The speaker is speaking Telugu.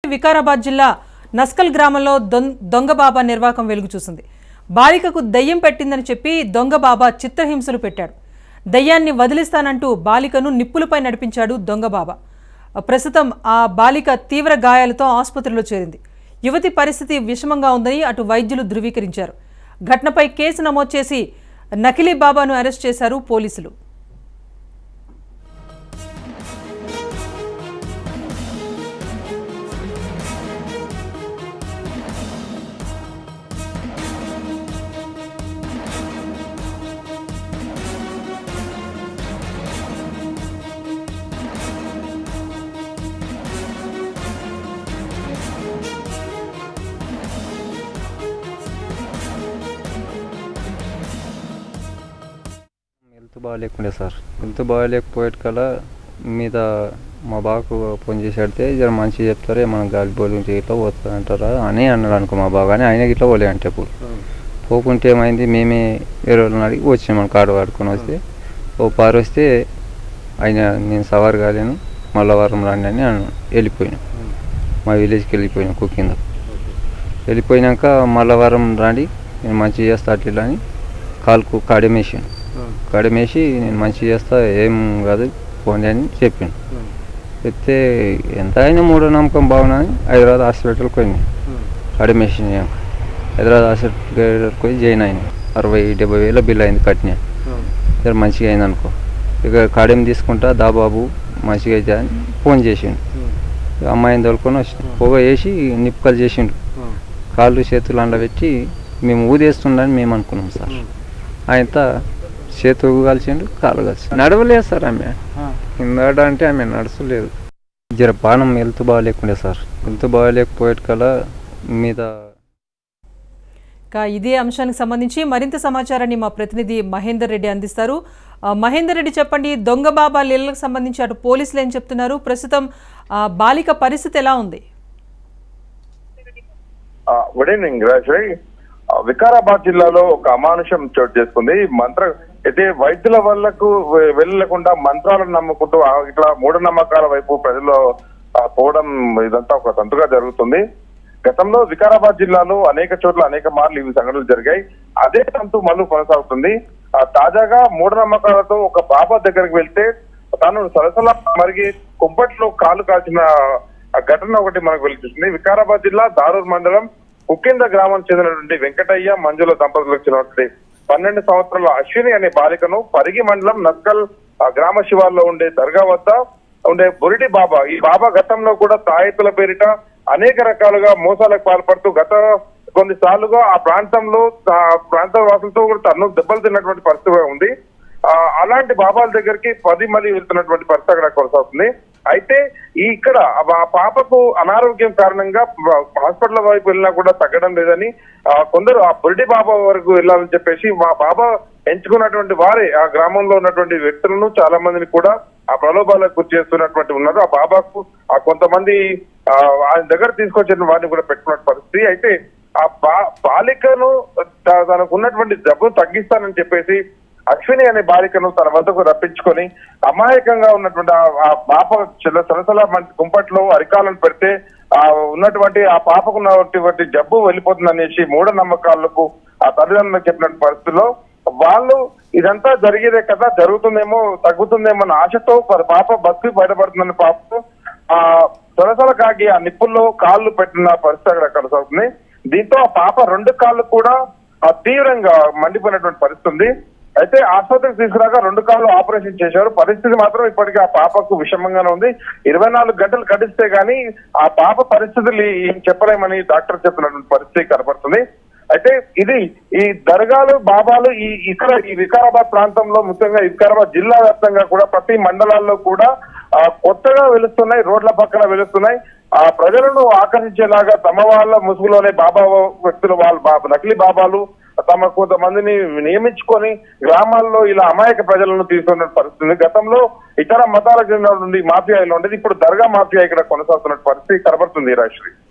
వికారాబాద్ జిల్లా నస్కల్ గ్రామంలో దొం- దొంగ బాబా నిర్వాకం వెలుగు చూసింది బాలికకు దయ్యం పెట్టిందని చెప్పి దొంగ బాబా చిత్రహింసలు పెట్టాడు దయ్యాన్ని వదిలిస్తానంటూ బాలికను నిప్పులపై నడిపించాడు దొంగ బాబా ప్రస్తుతం ఆ బాలిక తీవ్ర గాయాలతో ఆసుపత్రిలో చేరింది యువతి పరిస్థితి విషమంగా ఉందని అటు వైద్యులు ధృవీకరించారు ఘటనపై కేసు నమోదు చేసి నకిలీ బాబాను అరెస్ట్ చేశారు పోలీసులు హెల్త్ బాగాలేకుండే సార్ హెల్త్ బాగాలేకపోయేటి కల్లా మీద మా బావకు ఫోన్ చేసి అడితే జర మంచిగా చెప్తారే మనం గాలి బోలి ఉంటే ఇట్లా పోతుంది అంటారా అని అన్నాడు అనుకో మా బావ కానీ ఆయన ఇట్లా పోలే అంటే ఇప్పుడు పోకుంటే ఏమైంది మేమే వేరే వాళ్ళని అడిగి వచ్చినాం మన కాడు వాడుకొని వస్తే ఓ పారు వస్తే ఆయన నేను సవారు కాలేను మళ్ళా వారం రండి అని అన్నాడు వెళ్ళిపోయినాం మా విలేజ్కి వెళ్ళిపోయినాం కుకింగ్ వెళ్ళిపోయినాక మళ్ళా వారం రండి నేను మంచిగా చేస్తా అట్లా ఇట్లా అని కాలుకు కాడమేసాను కడిమేసి నేను మంచి చేస్తా ఏం కాదు ఫోన్ అని చెప్పిండు చెప్తే ఎంత అయినా మూడో నమ్మకం బాగున్నది హైదరాబాద్ హాస్పిటల్కి పోయింది కడిమేసి హైదరాబాద్ హాస్పిటల్కి పోయి జాయిన్ అయినా అరవై డెబ్బై వేల బిల్ అయింది కట్టిన సరే మంచిగా అయింది అనుకో ఇక కాడేం తీసుకుంటా దా బాబు మంచిగా అయితే అని ఫోన్ చేసిండు ఇక అమ్మాయిని తోలుకొని వచ్చిన పొగ వేసి నిప్పుకలు చేసిండు కాళ్ళు చేతులు అండబెట్టి మేము ఊదేస్తుండని మేము అనుకున్నాం సార్ ఆయనతో చేతు కలిసిండు కాలు కలిసి నడవలేదు సార్ ఆమె కింద అంటే ఆమె నడచలేదు జర పానం హెల్త్ బాగాలేకుండే సార్ హెల్త్ బాగాలేకపోయేటి కల్లా మీద ఇక ఇదే అంశానికి సంబంధించి మరింత సమాచారాన్ని మా ప్రతినిధి మహేందర్ రెడ్డి అందిస్తారు ఆ, మహేందర్ రెడ్డి చెప్పండి దొంగ బాబా లీలలకు సంబంధించి అటు పోలీసులు ఏం చెప్తున్నారు ప్రస్తుతం ఆ, బాలిక పరిస్థితి ఎలా ఉంది గుడ్ ఈవినింగ్ రాజయ్ వికారాబాద్ జిల్లాలో ఒక అమానుషం చోటు చేసుకుంది మంత్ర అయితే వైద్యుల వల్లకు వె- వెళ్ళకుండా మంత్రాలను నమ్ముకుంటూ ఆ ఇట్లా మూఢనమ్మకాల వైపు ప్రజలు ఆ, పోవడం ఇదంతా ఒక తంతుగా జరుగుతుంది గతంలో వికారాబాద్ జిల్లాలో అనేక చోట్ల అనేక మార్లు ఇవి సంఘటనలు జరిగాయి అదే తంతు మళ్ళీ కొనసాగుతుంది ఆ, తాజాగా మూఢనమ్మకాలతో ఒక బాబా దగ్గరికి వెళ్తే తాను సరసల మరిగి కుంపట్లో కాలు కాల్చిన ఆ ఘటన ఒకటి మనకు వెలిపిస్తుంది వికారాబాద్ జిల్లా దారూర్ మండలం కుక్కింద గ్రామం చెందినటువంటి వెంకటయ్య మంజుల దంపతులకు చెందినటువంటి పన్నెండు సంవత్సరాల అశ్విని అనే బాలికను పరిగి మండలం నస్కల్ ఆ, గ్రామ శివార్లో ఉండే దర్గా వద్ద ఉండే బొరిటి బాబా ఈ బాబా గతంలో కూడా తాయెత్తుల పేరిట అనేక రకాలుగా మోసాలకు పాల్పడుతూ గత కొన్నిసార్లుగా ఆ ప్రాంతంలో ఆ ప్రాంత వాసులతో కూడా తను దెబ్బలు తిన్నటువంటి పరిస్థితి ఉంది ఆ, అలాంటి బాబాల దగ్గరికి పది మంది వెళ్తున్నటువంటి పరిస్థితి అక్కడ కొనసాగుతుంది అయితే ఈ ఇక్కడ ఆ పాపకు అనారోగ్యం కారణంగా హాస్పిటల్ వైపు వెళ్ళినా కూడా తగ్గడం లేదని ఆ, కొందరు ఆ బురిడి బాబా వరకు వెళ్ళాలని చెప్పేసి మా బాబా ఎంచుకున్నటువంటి వారే ఆ గ్రామంలో ఉన్నటువంటి వ్యక్తులను చాలా మందిని కూడా ఆ ప్రలోభాలకు గురి చేస్తున్నటువంటి ఉన్నారు ఆ బాబాకు ఆ కొంతమంది ఆ, ఆయన దగ్గర తీసుకొచ్చిన వారిని కూడా పెట్టుకున్న పరిస్థితి అయితే ఆ బా బాలికను త- తనకు ఉన్నటువంటి జబ్బు తగ్గిస్తానని చెప్పేసి అశ్విని అనే బాలికను తన వద్దకు రప్పించుకొని అమాయకంగా ఉన్నటువంటి ఆ- ఆ పాప చిన్న సరసల మంచి కుంపట్లో అరికాలను పెడితే ఆ ఉన్నటువంటి ఆ పాపకు ఉన్నటువంటి జబ్బు వెళ్ళిపోతుంది అనేసి మూఢనమ్మకాలకు ఆ తల్లిదండ్రులకు చెప్పిన పరిస్థితిలో వాళ్ళు ఇదంతా జరిగేదే కదా జరుగుతుందేమో తగ్గుతుందేమో అన్న ఆశతో ప- పాప బతికి బయటపడుతుందని పాపకు ఆ సొరసల కాగి ఆ నిప్పుల్లో కాళ్ళు పెట్టిన పరిస్థితి అక్కడ కొనసాగుతుంది దీంతో ఆ పాప రెండు కాళ్ళు కూడా ఆ తీవ్రంగా మండిపోయినటువంటి పరిస్థితి ఉంది అయితే ఆసుపత్రికి తీసుకురాక రెండు కాళ్ళు ఆపరేషన్ చేశారు పరిస్థితి మాత్రం ఇప్పటికీ ఆ పాపకు విషమంగానే ఉంది ఇరవై నాలుగు గంటలు గడిస్తే గానీ ఆ పాప పరిస్థితులు ఏం చెప్పలేమని డాక్టర్ చెప్పినటువంటి పరిస్థితి కనపడుతుంది అయితే ఇది ఈ దర్గాలు బాబాలు ఈ ఇక్కడ ఈ వికారాబాద్ ప్రాంతంలో ముఖ్యంగా వికారాబాద్ జిల్లా వ్యాప్తంగా కూడా ప్రతి మండలాల్లో కూడా ఆ, కొత్తగా వెలుస్తున్నాయి రోడ్ల పక్కన వెలుస్తున్నాయి ఆ ప్రజలను ఆకర్షించేలాగా తమ వాళ్ళ ముసుగులోనే బాబా వ్యక్తులు వాళ్ళ బాబా నకిలీ బాబాలు తమ కొంతమందిని నియమించుకొని గ్రామాల్లో ఇలా అమాయక ప్రజలను తీసుకున్న పరిస్థితి ఉంది. గతంలో ఇతర మతాలకు చెందిన నుండి మాఫియాలో ఉండేది ఇప్పుడు దర్గా మాఫియా ఇక్కడ కొనసాగుతున్న పరిస్థితి కనబడుతుంది రాశ్రీ